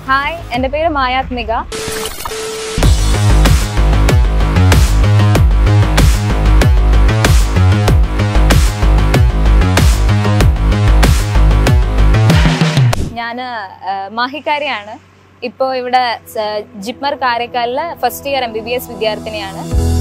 Hi എൻ്റെ പേര് മായാത്മിക ഞാൻ മാഹിക്കാരിയാണ് ഇപ്പോൾ ഇവിടെ സ- ജിപ്മർ കാരക്കാലിലെ first year M B B S വിദ്യാർത്ഥിനിയാണ്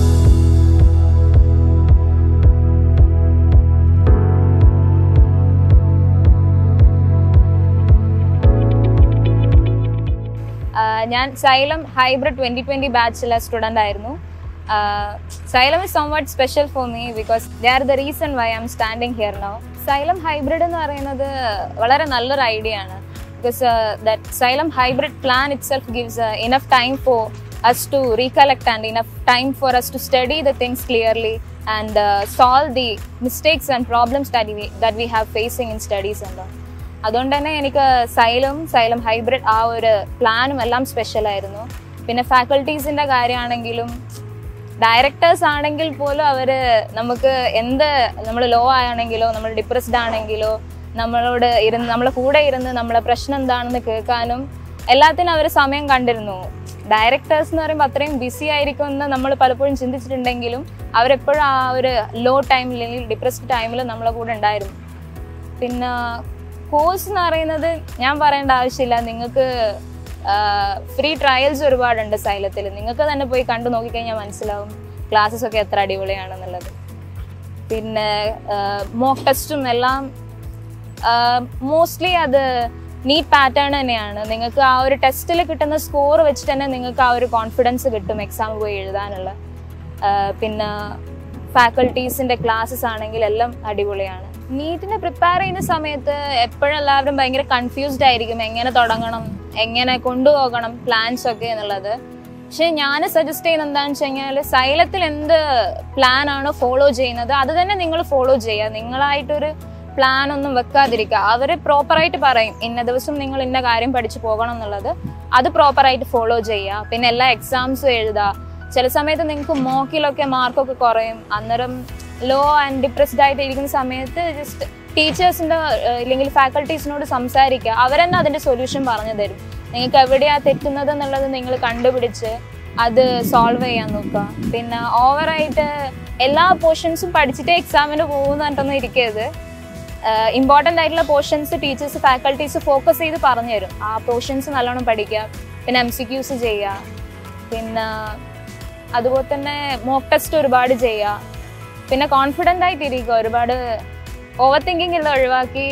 ആഹ് ഞാൻ സൈലം ഹൈബ്രിഡ് ട്വന്റി ട്വന്റി ബാച്ചിലെ സ്റ്റുഡൻ്റ് ആയിരുന്നു Xylem is somewhat special for me because they are the reason why I'm standing here now Xylem hybrid എന്ന് പറയുന്നത് വളരെ നല്ലൊരു ഐഡിയ ആണ് because that Xylem hybrid plan itself gives enough time for us to recollect and enough time for us to study the things clearly and uh, solve the mistakes and problems that we, that we have facing in studies and all. അതുകൊണ്ട് തന്നെ എനിക്ക് xylem xylem hybrid ആ ഒരു പ്ലാനും എല്ലാം special ആയിരുന്നു പിന്നെ ഫാക്കൽറ്റീസിന്റെ കാര്യമാണെങ്കിലും ഡയറക്ടേഴ്സ് ആണെങ്കിൽ പോലും അവര് നമുക്ക് എന്ത് നമ്മൾ ലോ ആണെങ്കിലോ നമ്മൾ ഡിപ്രസ്ഡ് ആണെങ്കിലോ നമ്മളോട് ഇരുന്ന് നമ്മളെ കൂടെ ഇരുന്ന് നമ്മളെ പ്രശ്നം എന്താണെന്ന് കേൾക്കാനും എല്ലാത്തിനും അവർ സമയം കണ്ടിരുന്നു ഡയറക്ടേഴ്സ് എന്ന് പറയുമ്പോൾ അത്രയും ബിസി ആയിരിക്കും എന്ന് നമ്മൾ പലപ്പോഴും ചിന്തിച്ചിട്ടുണ്ടെങ്കിലും അവരെപ്പോഴും ആ ഒരു ലോ ടൈമിൽ അല്ലെങ്കിൽ ഡിപ്രസ്ഡ് ടൈമിൽ നമ്മളെ കൂടെ ഉണ്ടായിരുന്നു പിന്നെ കോഴ്സ് എന്ന് പറയുന്നത് ഞാൻ പറയേണ്ട ആവശ്യമില്ല നിങ്ങൾക്ക് ഫ്രീ ട്രയൽസ് ഒരുപാടുണ്ട് സൈലത്തിൽ നിങ്ങൾക്ക് തന്നെ പോയി കണ്ടു നോക്കിക്കഴിഞ്ഞാൽ മനസ്സിലാവും ക്ലാസ്സസ് ഒക്കെ എത്ര അടിപൊളിയാണെന്നുള്ളത് പിന്നെ മോക്ക് ടെസ്റ്റും എല്ലാം മോസ്റ്റ്ലി അത് നീറ്റ് പാറ്റേൺ തന്നെയാണ് നിങ്ങൾക്ക് ആ ഒരു ടെസ്റ്റിൽ കിട്ടുന്ന സ്കോർ വെച്ച് തന്നെ നിങ്ങൾക്ക് ആ ഒരു കോൺഫിഡൻസ് കിട്ടും എക്സാം പോയി എഴുതാനുള്ള ആഹ് പിന്നെ ഫാക്കൽറ്റീസിന്റെ ക്ലാസ്സസ് ആണെങ്കിൽ എല്ലാം അടിപൊളിയാണ് നീറ്റിനെ പ്രിപ്പയർ ചെയ്യുന്ന സമയത്ത് എപ്പോഴും എല്ലാവരും ഭയങ്കര കൺഫ്യൂസ്ഡ് ആയിരിക്കും എങ്ങനെ തുടങ്ങണം എങ്ങനെ കൊണ്ടുപോകണം പ്ലാൻസ് ഒക്കെ എന്നുള്ളത് പക്ഷെ ഞാൻ സജസ്റ്റ് ചെയ്യുന്നത് എന്താണെന്ന് വെച്ച് കഴിഞ്ഞാൽ സൈലത്തിൽ എന്ത് പ്ലാൻ ആണോ ഫോളോ ചെയ്യുന്നത് അത് തന്നെ നിങ്ങൾ ഫോളോ ചെയ്യുക നിങ്ങളായിട്ടൊരു പ്ലാൻ ഒന്നും വെക്കാതിരിക്കുക അവര് പ്രോപ്പറായിട്ട് പറയും ഇന്ന ദിവസം നിങ്ങൾ ഇന്ന കാര്യം പഠിച്ചു പോകണം എന്നുള്ളത് അത് പ്രോപ്പറായിട്ട് ഫോളോ ചെയ്യുക പിന്നെ എല്ലാ എക്സാംസും എഴുതുക ചില സമയത്ത് നിങ്ങൾക്ക് മോക്കിലൊക്കെ മാർക്കൊക്കെ കുറയും അന്നേരം ലോ ആൻഡ് ഡിപ്രസ്ഡ് ആയിട്ട് ഇരിക്കുന്ന സമയത്ത് ജസ്റ്റ് ടീച്ചേഴ്സിന്റെ ഇല്ലെങ്കിൽ ഫാക്കൽറ്റീസിനോട് സംസാരിക്കുക അവരെന്നെ അതിന്റെ സൊല്യൂഷൻ പറഞ്ഞു തരും നിങ്ങൾക്ക് എവിടെയാ തെറ്റുന്നത് എന്നുള്ളത് നിങ്ങൾ കണ്ടുപിടിച്ച് അത് സോൾവ് ചെയ്യാൻ നോക്കുക പിന്നെ ഓവറായിട്ട് എല്ലാ പോർഷൻസും പഠിച്ചിട്ടേ എക്സാമിന് പോകുന്ന പറഞ്ഞിട്ടൊന്നും ഇരിക്കരുത് ഇമ്പോർട്ടൻ്റ് ആയിട്ടുള്ള പോർഷൻസ് ടീച്ചേഴ്സ് ഫാക്കൽറ്റീസ് ഫോക്കസ് ചെയ്ത് പറഞ്ഞു തരും ആ പോർഷൻസ് നല്ലോണം പഠിക്കുക പിന്നെ എം സി ക്യൂസ് ചെയ്യുക പിന്നെ അതുപോലെ തന്നെ മോക്ക് ടെസ്റ്റ് ഒരുപാട് ചെയ്യുക പിന്നെ കോൺഫിഡൻ്റ് ആയിട്ടിരിക്കുക ഒരുപാട് ഓവർ തിങ്കിങ് എല്ലാം ഒഴിവാക്കി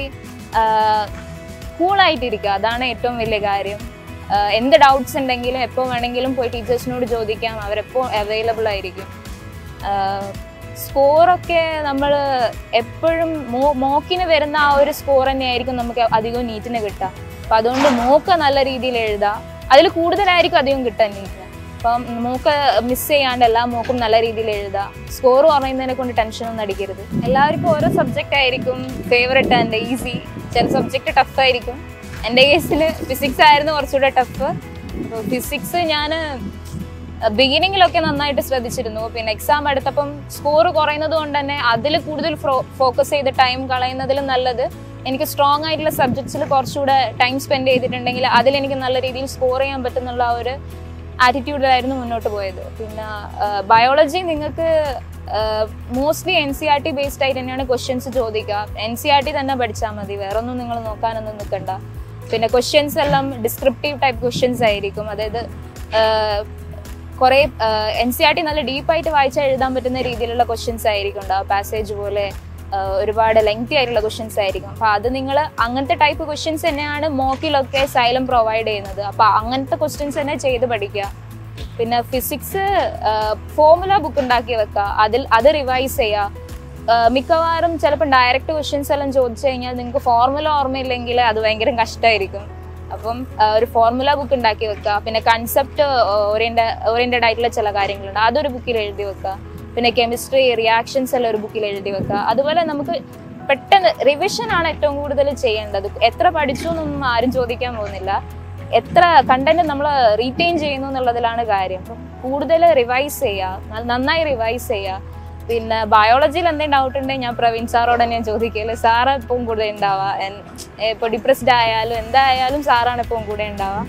കൂളായിട്ടിരിക്കുക അതാണ് ഏറ്റവും വലിയ കാര്യം ആഹ് എന്ത് ഡൗട്ട്സ് ഉണ്ടെങ്കിലും എപ്പോൾ വേണമെങ്കിലും പോയി ടീച്ചേഴ്സിനോട് ചോദിക്കാം അവരെപ്പോൾ അവൈലബിൾ ആയിരിക്കും സ്കോറൊക്കെ നമ്മൾ എപ്പോഴും മോ മോക്കിന് വരുന്ന ആ ഒരു സ്കോർ തന്നെയായിരിക്കും നമുക്ക് അധികവും നീറ്റിന് കിട്ടുക അപ്പം അതുകൊണ്ട് മോക്ക് നല്ല രീതിയിൽ എഴുതുക അതിൽ കൂടുതലായിരിക്കും അധികം കിട്ടുക നീറ്റിന് അപ്പം മോക്ക് മിസ് ചെയ്യാണ്ട് എല്ലാ മോക്കും നല്ല രീതിയിൽ എഴുതുക സ്കോർ പറയുന്നതിനെ കൊണ്ട് ടെൻഷനൊന്നും അടിക്കരുത് എല്ലാവർക്കും ഓരോ സബ്ജക്റ്റ് ആയിരിക്കും ഫേവറേറ്റ് ആൻഡ് ഈസി ചില സബ്ജക്റ്റ് ടഫ് ആയിരിക്കും എൻ്റെ കേസിൽ ഫിസിക്സ് ആയിരുന്നു കുറച്ചുകൂടെ ടഫ് ഫിസിക്സ് ഞാൻ ബിഗിനിങ്ങിലൊക്കെ നന്നായിട്ട് ശ്രദ്ധിച്ചിരുന്നു പിന്നെ എക്സാം എടുത്തപ്പം സ്കോർ കുറയുന്നത് കൊണ്ട് തന്നെ അതിൽ കൂടുതൽ ഫോക്കസ് ചെയ്ത് ടൈം കളയുന്നതിലും നല്ലത് എനിക്ക് സ്ട്രോങ് ആയിട്ടുള്ള സബ്ജക്ട്സിൽ കുറച്ചുകൂടെ ടൈം സ്പെൻഡ് ചെയ്തിട്ടുണ്ടെങ്കിൽ അതിൽ എനിക്ക് നല്ല രീതിയിൽ സ്കോർ ചെയ്യാൻ പറ്റുന്നുള്ള ആ ഒരു ആറ്റിറ്റ്യൂഡിലായിരുന്നു മുന്നോട്ട് പോയത് പിന്നെ ബയോളജി നിങ്ങൾക്ക് mostly N C R T based ആയിട്ട് തന്നെയാണ് ക്വസ്റ്റ്യൻസ് ചോദിക്കുക എൻ സി ആർ ടി തന്നെ പഠിച്ചാൽ മതി വേറെ ഒന്നും നിങ്ങൾ നോക്കാനൊന്നും നിൽക്കണ്ട പിന്നെ ക്വസ്റ്റ്യൻസ് എല്ലാം ഡിസ്ക്രിപ്റ്റീവ് ടൈപ്പ് ക്വസ്റ്റ്യൻസ് ആയിരിക്കും അതായത് കുറെ എൻ സി ആർ ടി നല്ല ഡീപ്പായിട്ട് വായിച്ചാൽ എഴുതാൻ പറ്റുന്ന രീതിയിലുള്ള ക്വസ്റ്റ്യൻസ് ആയിരിക്കും ഉണ്ടാവുക പാസേജ് പോലെ ആഹ് ഒരുപാട് ലെങ്തി ആയിട്ടുള്ള ക്വസ്റ്റ്യൻസ് ആയിരിക്കും അപ്പൊ അത് നിങ്ങൾ അങ്ങനത്തെ ടൈപ്പ് ക്വസ്റ്റ്യൻസ് തന്നെയാണ് മോക്കിലൊക്കെ സൈലം പ്രൊവൈഡ് ചെയ്യുന്നത് അപ്പൊ അങ്ങനത്തെ ക്വസ്റ്റ്യൻസ് തന്നെ ചെയ്ത് പഠിക്കുക പിന്നെ ഫിസിക്സ് ഫോർമുല ബുക്ക് ഉണ്ടാക്കി വെക്കുക അതിൽ അത് റിവൈസ് ചെയ്യുക ആഹ് മിക്കവാറും ചിലപ്പോൾ ഡയറക്റ്റ് ക്വസ്റ്റ്യൻസ് എല്ലാം ചോദിച്ചു കഴിഞ്ഞാൽ നിങ്ങൾക്ക് ഫോർമുല ഓർമ്മയില്ലെങ്കിൽ അത് ഭയങ്കര കഷ്ടമായിരിക്കും അപ്പം ആ, ഒരു ഫോർമുല ബുക്ക് ഉണ്ടാക്കി വെക്കുക പിന്നെ കൺസെപ്റ്റ് ഓറിയന്റ ഓറിയന്റഡ് ആയിട്ടുള്ള ചില കാര്യങ്ങളുണ്ട് അതൊരു ബുക്കിൽ എഴുതി വെക്കുക പിന്നെ കെമിസ്ട്രി റിയാക്ഷൻസ് എല്ലാം ഒരു ബുക്കിൽ എഴുതി വെക്കുക അതുപോലെ നമുക്ക് പെട്ടെന്ന് റിവിഷൻ ആണ് ഏറ്റവും കൂടുതൽ ചെയ്യേണ്ടത് എത്ര പഠിച്ചു എന്നൊന്നും ആരും ചോദിക്കാൻ പോകുന്നില്ല എത്ര കണ്ടന്റ് നമ്മൾ റീറ്റെയിൻ ചെയ്യുന്നു എന്നുള്ളതിലാണ് കാര്യം അപ്പം കൂടുതൽ റിവൈസ് ചെയ്യുക ന- നന്നായി റിവൈസ് ചെയ്യുക പിന്നെ ബയോളജിയിൽ എന്തെങ്കിലും ഡൗട്ട് ഉണ്ടെങ്കിൽ ഞാൻ പ്രവീൺ സാറോട് ഞാൻ ചോദിക്കല് സാറ് എപ്പോഴും കൂടെ ഉണ്ടാവുക ഇപ്പോൾ ഡിപ്രസ്ഡ് ആയാലും എന്തായാലും സാറാണ് എപ്പോഴും കൂടെ ഉണ്ടാവുക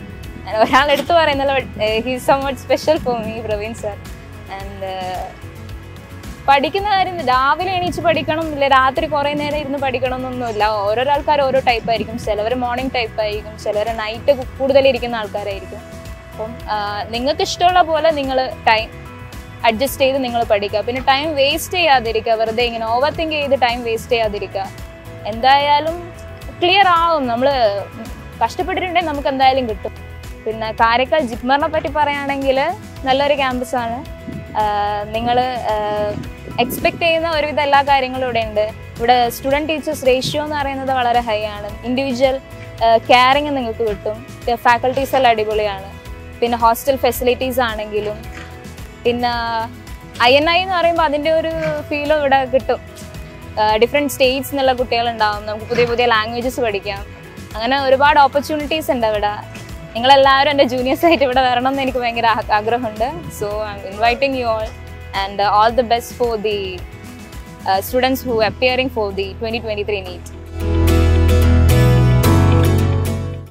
ഒരാൾ എടുത്തു പറയുന്നല്ലോ he somewhat special for me Praveen sir and പഠിക്കുന്ന കാര്യം രാവിലെ എണീച്ച് പഠിക്കണം ഇല്ല രാത്രി കുറേ നേരം ഇരുന്ന് പഠിക്കണം എന്നൊന്നുമില്ല ഓരോരോ ആൾക്കാർ ഓരോ ടൈപ്പ് ആയിരിക്കും ചിലവർ മോർണിംഗ് ടൈപ്പ് ആയിരിക്കും ചിലവർ നൈറ്റ് കൂടുതൽ ഇരിക്കുന്ന ആൾക്കാരായിരിക്കും അപ്പം നിങ്ങൾക്ക് ഇഷ്ടമുള്ള പോലെ നിങ്ങൾ ടൈം അഡ്ജസ്റ്റ് ചെയ്ത് നിങ്ങൾ പഠിക്കുക പിന്നെ ടൈം വേസ്റ്റ് ചെയ്യാതിരിക്കുക വെറുതെ ഇങ്ങനെ ഓവർ തിങ്ക് ചെയ്ത് ടൈം വേസ്റ്റ് ചെയ്യാതിരിക്കുക എന്തായാലും ക്ലിയർ ആവും നമ്മൾ കഷ്ടപ്പെട്ടിട്ടുണ്ടെങ്കിൽ നമുക്ക് എന്തായാലും കിട്ടും പിന്നെ കാരക്കാൽ ജിപ്മറിനെ പറ്റി പറയുകയാണെങ്കിൽ നല്ലൊരു ക്യാമ്പസാണ് നിങ്ങൾ എക്സ്പെക്ട് ചെയ്യുന്ന ഒരുവിധ എല്ലാ കാര്യങ്ങളും ഇവിടെ ഉണ്ട് ഇവിടെ സ്റ്റുഡൻറ് ടീച്ചേഴ്സ് റേഷ്യോ എന്ന് പറയുന്നത് വളരെ ഹൈ ആണ് ഇൻഡിവിജ്വൽ കെയറിങ് നിങ്ങൾക്ക് കിട്ടും ഫാക്കൽറ്റീസ് എല്ലാം അടിപൊളിയാണ് പിന്നെ ഹോസ്റ്റൽ ഫെസിലിറ്റീസ് ആണെങ്കിലും പിന്നെ ഐ എൻ ഐ എന്ന് പറയുമ്പോൾ അതിൻ്റെ ഒരു ഫീലും ഇവിടെ കിട്ടും ഡിഫറെൻറ്റ് സ്റ്റേറ്റ്സ് എന്നുള്ള കുട്ടികളുണ്ടാവും നമുക്ക് പുതിയ പുതിയ ലാംഗ്വേജസ് പഠിക്കാം അങ്ങനെ ഒരുപാട് ഓപ്പർച്യൂണിറ്റീസ് ഉണ്ട് ഇവിടെ നിങ്ങളെല്ലാവരും എൻ്റെ ജൂനിയേഴ്സ് ആയിട്ട് ഇവിടെ വരണം എന്ന് എനിക്ക് ഭയങ്കര ആ- ആഗ്രഹമുണ്ട് so I'm inviting you all and all the best for the students who appearing for the twenty twenty three NEET